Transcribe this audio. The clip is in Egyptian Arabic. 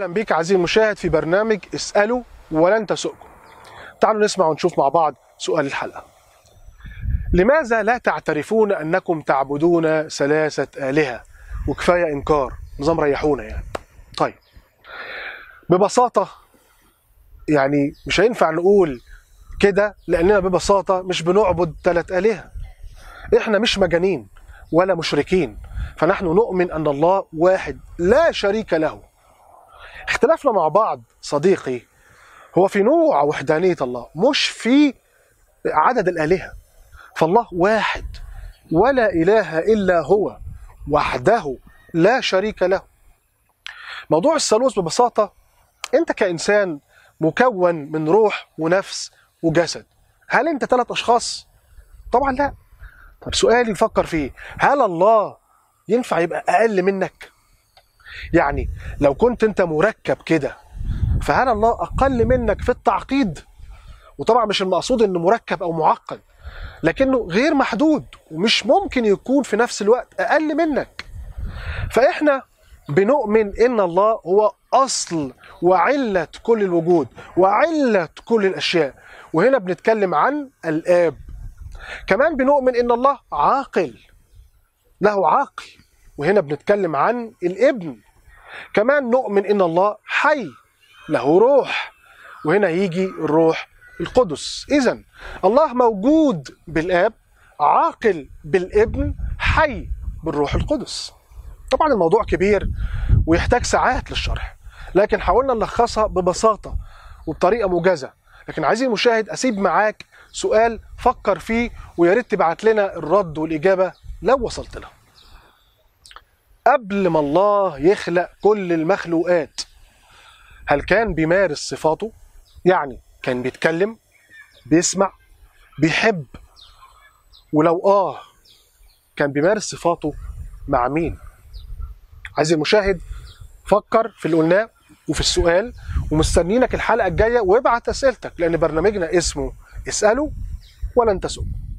اهلا بيك عزيزي المشاهد في برنامج اسالوا ولن تسؤكم تعالوا نسمع ونشوف مع بعض سؤال الحلقه لماذا لا تعترفون انكم تعبدون ثلاثه الهه وكفايه انكار نظام ريحونا يعني طيب ببساطه يعني مش هينفع نقول كده لاننا ببساطه مش بنعبد ثلاث الهه احنا مش مجانين ولا مشركين فنحن نؤمن ان الله واحد لا شريك له اختلافنا مع بعض صديقي هو في نوع وحدانيه الله مش في عدد الالهه فالله واحد ولا اله الا هو وحده لا شريك له موضوع الثالوث ببساطه انت كانسان مكون من روح ونفس وجسد هل انت ثلاث اشخاص طبعا لا طب سؤالي نفكر فيه هل الله ينفع يبقى اقل منك يعني لو كنت انت مركب كده فهل الله اقل منك في التعقيد وطبعا مش المقصود انه مركب او معقد لكنه غير محدود ومش ممكن يكون في نفس الوقت اقل منك فاحنا بنؤمن ان الله هو اصل وعله كل الوجود وعله كل الاشياء وهنا بنتكلم عن الاب كمان بنؤمن ان الله عاقل له عقل وهنا بنتكلم عن الابن كمان نؤمن ان الله حي له روح وهنا يجي الروح القدس اذا الله موجود بالاب عاقل بالابن حي بالروح القدس طبعا الموضوع كبير ويحتاج ساعات للشرح لكن حاولنا نلخصها ببساطه وبطريقه موجزه لكن عايزين المشاهد اسيب معاك سؤال فكر فيه ويا ريت تبعت لنا الرد والاجابه لو وصلت لها قبل ما الله يخلق كل المخلوقات هل كان بيمارس صفاته يعني كان بيتكلم بيسمع بيحب ولو اه كان بيمارس صفاته مع مين عايز المشاهد فكر في اللي قلناه وفي السؤال ومستنينك الحلقه الجايه وابعت اسئلتك لان برنامجنا اسمه اسالوا ولن تسؤوا